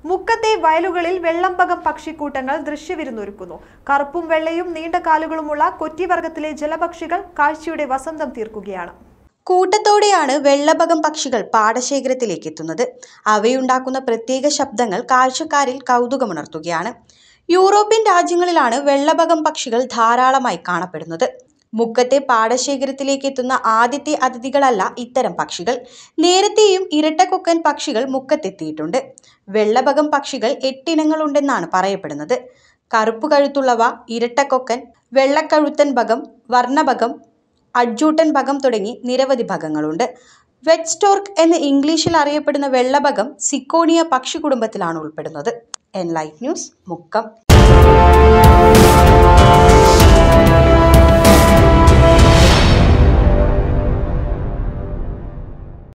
മുക്കത്തെ വയലുകളിൽ വെള്ളംപകം പക്ഷിക്കൂട്ടങ്ങൾ ദൃശ്യവിരുന്നൊരുക്കുന്നു കറുപ്പും വെള്ളയും നീണ്ട കാലുകളുമുള്ള കൊറ്റിവർഗത്തിലെ ജലപക്ഷികൾ കാഴ്ചയുടെ വസന്തം തീർക്കുകയാണ് കൂട്ടത്തോടെയാണ് വെള്ളബകം പക്ഷികൾ പാടശേഖരത്തിലേക്ക് എത്തുന്നത് അവയുണ്ടാക്കുന്ന പ്രത്യേക ശബ്ദങ്ങൾ കാഴ്ചക്കാരിൽ കൗതുകമുണർത്തുകയാണ് യൂറോപ്യൻ രാജ്യങ്ങളിലാണ് വെള്ളബകം പക്ഷികൾ ധാരാളമായി കാണപ്പെടുന്നത് മുക്കത്തെ പാടശേഖരത്തിലേക്ക് എത്തുന്ന ആദ്യത്തെ അതിഥികളല്ല ഇത്തരം പക്ഷികൾ നേരത്തെയും ഇരട്ടക്കൊക്കൻ പക്ഷികൾ മുക്കത്തെത്തിയിട്ടുണ്ട് വെള്ളബകം പക്ഷികൾ എട്ടിനങ്ങളുണ്ടെന്നാണ് പറയപ്പെടുന്നത് കറുപ്പ് കഴുത്തുള്ളവ ഇരട്ടക്കൊക്കൻ വെള്ളക്കഴുത്തൻ ബകം വർണ്ണബകം അഡ്ജൂട്ടൻ ഭഗം തുടങ്ങി നിരവധി ഭഗങ്ങളുണ്ട് വെറ്റ് സ്റ്റോർക്ക് എന്ന് ഇംഗ്ലീഷിൽ അറിയപ്പെടുന്ന വെള്ളഭഗം സിക്കോണിയ പക്ഷി കുടുംബത്തിലാണ് ഉൾപ്പെടുന്നത് എൻലൈറ്റ് ന്യൂസ് മുക്കം